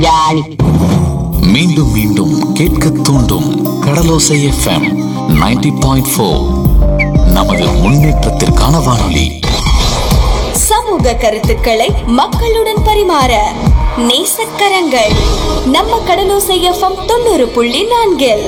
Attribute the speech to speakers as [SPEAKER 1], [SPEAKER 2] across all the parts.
[SPEAKER 1] jolly
[SPEAKER 2] மீண்டும் மீண்டும் கேட்க தூண்டும் கடலோசை எஃப்எம் 90.4 பாயிண்ட் ஃபோர் நமது முன்னேற்றத்திற்கான வானொலி
[SPEAKER 3] சமூக கருத்துக்களை மக்களுடன் பரிமாற நேசக்கரங்கள் நம்ம கடலோசை எஃப்எம் தொண்ணூறு புள்ளி நான்கில்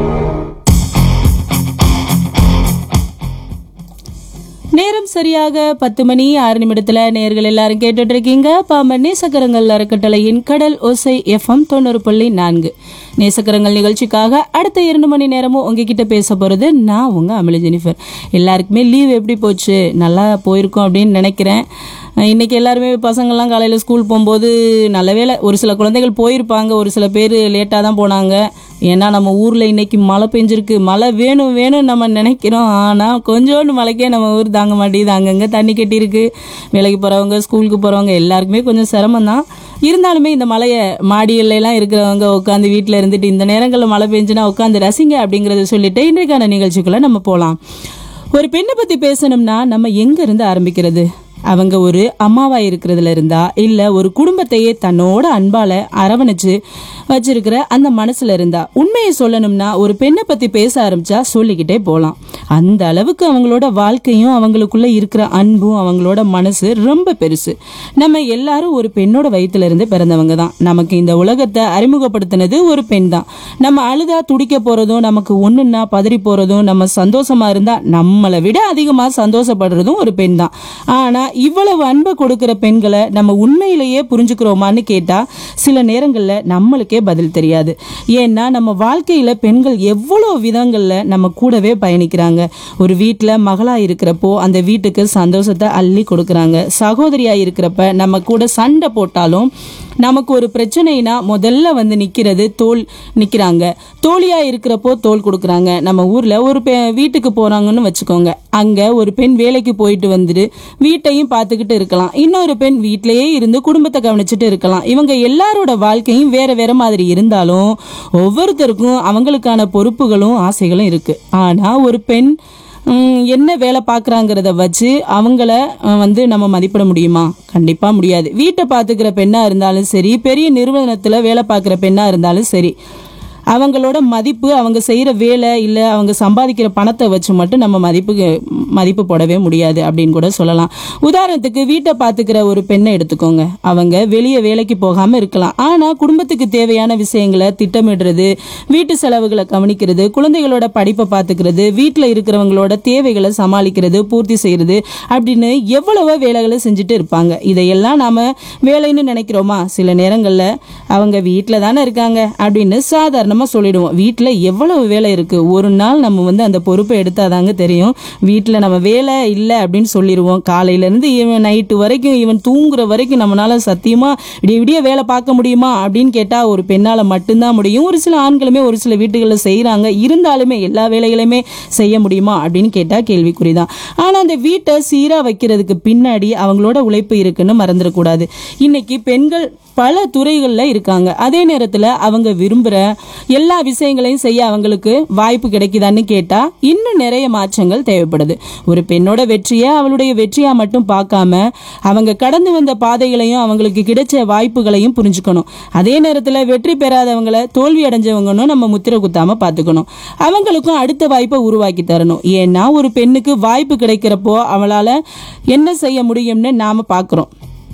[SPEAKER 4] நேரம் சரியாக பத்து மணி ஆறு நிமிடத்துல நேர்கள் எல்லாரும் கேட்டுட்டு இருக்கீங்க பாம்பன் நேசக்கரங்கள் அறக்கட்டளையின் கடல் ஓசை எஃப்எம் தொண்ணூறு புள்ளி நான்கு நேசக்கரங்கள் நிகழ்ச்சிக்காக அடுத்த இரண்டு மணி நேரமும் உங்ககிட்ட பேச போறது நான் உங்க அமிலி ஜெனிஃபர் எல்லாருக்குமே லீவ் எப்படி போச்சு நல்லா போயிருக்கோம் அப்படின்னு நினைக்கிறேன் அஹ் இன்னைக்கு எல்லாருமே பசங்கள்லாம் காலையில் ஸ்கூல் போகும்போது நல்ல வேளை ஒரு சில குழந்தைகள் போயிருப்பாங்க ஒரு சில பேர் லேட்டாக தான் போனாங்க ஏன்னா நம்ம ஊரில் இன்னைக்கு மழை பெஞ்சிருக்கு மழை வேணும் வேணும் நம்ம நினைக்கிறோம் ஆனால் கொஞ்சோண்டு மழைக்கே நம்ம ஊர் தாங்க மாட்டேங்குது அங்கங்கே தண்ணி கட்டியிருக்கு வேலைக்கு போகிறவங்க ஸ்கூலுக்கு போகிறவங்க எல்லாருக்குமே கொஞ்சம் சிரமம் தான் இருந்தாலுமே இந்த மலையை மாடியிலலாம் இருக்கிறவங்க உட்காந்து வீட்டில் இருந்துட்டு இந்த நேரங்களில் மழை பெஞ்சுனா உட்காந்து ரசிங்க அப்படிங்கிறத சொல்லிட்டு இன்றைக்கான நிகழ்ச்சிக்குள்ளே நம்ம போகலாம் ஒரு பெண்ணை பற்றி பேசணும்னா நம்ம எங்கேருந்து ஆரம்பிக்கிறது அவங்க ஒரு அம்மாவா இருக்கிறதுல இருந்தா இல்ல ஒரு குடும்பத்தையே தன்னோட அன்பால அரவணைச்சு வச்சிருக்கிற அந்த மனசுல இருந்தா உண்மையை சொல்லணும்னா ஒரு பெண்ணை பத்தி பேச ஆரம்பிச்சா சொல்லிக்கிட்டே போலாம் அந்த அளவுக்கு அவங்களோட வாழ்க்கையும் அவங்களுக்குள்ள இருக்கிற அன்பும் அவங்களோட மனசு ரொம்ப பெருசு நம்ம எல்லாரும் ஒரு பெண்ணோட வயித்துல இருந்து பிறந்தவங்க தான் நமக்கு இந்த உலகத்தை அறிமுகப்படுத்தினது ஒரு பெண் தான் நம்ம அழுதா துடிக்க போறதும் நமக்கு ஒண்ணுன்னா பதறி போறதும் நம்ம சந்தோஷமா இருந்தா நம்மளை விட அதிகமா சந்தோஷப்படுறதும் ஒரு பெண் தான் ஆனா இவ்வளவு அன்பை கொடுக்கிற பெண்களை நம்ம உண்மையிலேயே புரிஞ்சுக்கிறோமான்னு கேட்டா சில நேரங்கள்ல நம்மளுக்கே பதில் தெரியாது ஏன்னா நம்ம வாழ்க்கையில பெண்கள் எவ்வளவு விதங்கள்ல நம்ம கூடவே பயணிக்கிறாங்க ஒரு வீட்டுல மகளா இருக்கிறப்போ அந்த வீட்டுக்கு சந்தோஷத்தை அள்ளி கொடுக்கறாங்க சகோதரியா இருக்கிறப்ப நம்ம கூட சண்டை போட்டாலும் நமக்கு ஒரு பிரச்சனைனா முதல்ல வந்து நிக்கிறது தோல் நிக்கிறாங்க தோழியா இருக்கிறப்போ தோல் கொடுக்குறாங்க நம்ம ஊர்ல ஒரு பெ வீட்டுக்கு போறாங்கன்னு வச்சுக்கோங்க அங்க ஒரு பெண் வேலைக்கு போயிட்டு வந்துட்டு வீட்டையும் பார்த்துக்கிட்டு இருக்கலாம் இன்னொரு பெண் வீட்டிலேயே இருந்து குடும்பத்தை கவனிச்சுட்டு இருக்கலாம் இவங்க எல்லாரோட வாழ்க்கையும் வேற வேற மாதிரி இருந்தாலும் ஒவ்வொருத்தருக்கும் அவங்களுக்கான பொறுப்புகளும் ஆசைகளும் இருக்கு ஆனா ஒரு பெண் ம், என்ன வேலை பார்க்குறாங்கிறத வச்சு அவங்கள அஹ், வந்து நம்ம மதிப்பிட முடியுமா கண்டிப்பாக முடியாது வீட்டை பார்த்துக்கிற பெண்ணாக இருந்தாலும் சரி பெரிய நிறுவனத்தில் வேலை பார்க்குற பெண்ணாக இருந்தாலும் சரி அவங்களோட மதிப்பு அவங்க செய்கிற வேலை இல்லை அவங்க சம்பாதிக்கிற பணத்தை வச்சு மட்டும் நம்ம மதிப்புக்கு மதிப்பு போடவே முடியாது அப்படின்னு கூட சொல்லலாம் உதாரணத்துக்கு வீட்டை பார்த்துக்கிற ஒரு பெண்ணை எடுத்துக்கோங்க அவங்க வெளியே வேலைக்கு போகாமல் இருக்கலாம் ஆனால் குடும்பத்துக்கு தேவையான விஷயங்களை திட்டமிடுறது வீட்டு செலவுகளை கவனிக்கிறது குழந்தைகளோட படிப்பை பார்த்துக்கிறது வீட்டில் இருக்கிறவங்களோட தேவைகளை சமாளிக்கிறது பூர்த்தி செய்கிறது அப்படின்னு எவ்வளவோ வேலைகளை செஞ்சுட்டு இருப்பாங்க இதையெல்லாம் நாம வேலைன்னு நினைக்கிறோமா சில நேரங்களில் அவங்க வீட்டில் தானே இருக்காங்க அப்படின்னு சாதாரணமாக சொல்லிடுவோம் வீட்டில் எவ்வளவு வேலை இருக்கு ஒரு நாள் நம்ம வந்து அந்த பொறுப்பை எடுத்தாதாங்க தெரியும் வீட்டில் நம்ம வேலை இல்லை அப்படின்னு சொல்லிடுவோம் காலையிலேருந்து இவன் நைட்டு வரைக்கும் இவன் தூங்குற வரைக்கும் நம்மளால சத்தியமா விடிய விடிய வேலை பார்க்க முடியுமா அப்படின்னு கேட்டால் ஒரு பெண்ணால் மட்டும்தான் முடியும் ஒரு சில ஆண்களுமே ஒரு சில வீட்டுகளில் செய்கிறாங்க இருந்தாலுமே எல்லா வேலைகளையுமே செய்ய முடியுமா அப்படின்னு கேட்டால் கேள்விக்குறிதான் ஆனால் அந்த வீட்டை சீராக வைக்கிறதுக்கு பின்னாடி அவங்களோட உழைப்பு இருக்குன்னு மறந்துடக்கூடாது இன்னைக்கு பெண்கள் பல துறைகளில் இருக்காங்க அதே நேரத்தில் அவங்க விரும்புகிற எல்லா விஷயங்களையும் செய்ய அவங்களுக்கு வாய்ப்பு கிடைக்குதான்னு கேட்டால் இன்னும் நிறைய மாற்றங்கள் தேவைப்படுது ஒரு பெண்ணோட வெற்றியை அவளுடைய வெற்றியாக மட்டும் பார்க்காம அவங்க கடந்து வந்த பாதைகளையும் அவங்களுக்கு கிடைச்ச வாய்ப்புகளையும் புரிஞ்சுக்கணும் அதே நேரத்தில் வெற்றி பெறாதவங்களை தோல்வி அடைஞ்சவங்கன்னு நம்ம முத்திரை குத்தாம பார்த்துக்கணும் அவங்களுக்கும் அடுத்த வாய்ப்பை உருவாக்கி தரணும் ஏன்னா ஒரு பெண்ணுக்கு வாய்ப்பு கிடைக்கிறப்போ அவளால் என்ன செய்ய முடியும்னு நாம பார்க்குறோம்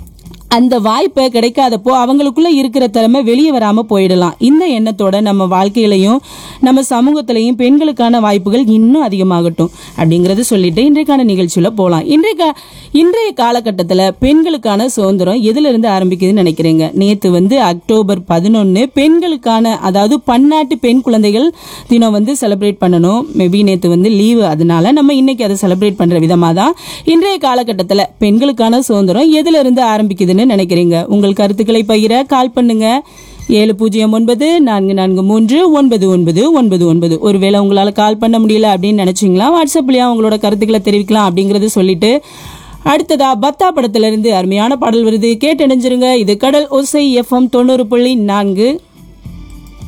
[SPEAKER 4] அந்த வாய்ப்பை கிடைக்காதப்போ அவங்களுக்குள்ள இருக்கிற திறமை வெளியே வராம போயிடலாம் இந்த எண்ணத்தோட நம்ம வாழ்க்கையிலையும் நம்ம சமூகத்திலையும் பெண்களுக்கான வாய்ப்புகள் இன்னும் அதிகமாகட்டும் அப்படிங்கறத சொல்லிட்டு இன்றைக்கான நிகழ்ச்சியில போலாம் இன்றைய கா- இன்றைய காலகட்டத்தில் பெண்களுக்கான சுதந்திரம் எதுல இருந்து ஆரம்பிக்குதுன்னு நினைக்கிறீங்க நேத்து வந்து அக்டோபர் பதினொன்னு பெண்களுக்கான அதாவது பன்னாட்டு பெண் குழந்தைகள் தினம் வந்து செலிப்ரேட் பண்ணணும் மேபி நேத்து வந்து லீவு அதனால நம்ம இன்னைக்கு அதை செலிப்ரேட் பண்ற விதமா தான் இன்றைய காலகட்டத்தில் பெண்களுக்கான சுதந்திரம் எதுல இருந்து ஆரம்பிக்குதுன்னு நினைக்கிறீங்க உங்கள் கருத்துக்களை பகிர கால் பண்ணுங்க ஏழு பூஜ்ஜியம் ஒன்பது நான்கு நான்கு மூன்று ஒன்பது ஒன்பது ஒன்பது ஒன்பது ஒருவேளை உங்களால் கால் பண்ண முடியல அப்படின்னு நினைச்சீங்களா வாட்ஸ்அப்லயா உங்களோட கருத்துக்களை தெரிவிக்கலாம் அப்படிங்கறத சொல்லிட்டு அடுத்ததா பத்தா படத்துல இருந்து அருமையான பாடல் வருது கேட்டு இணைஞ்சிருங்க இது கடல் ஒசை எஃப்எம் தொண்ணூறு புள்ளி நான்கு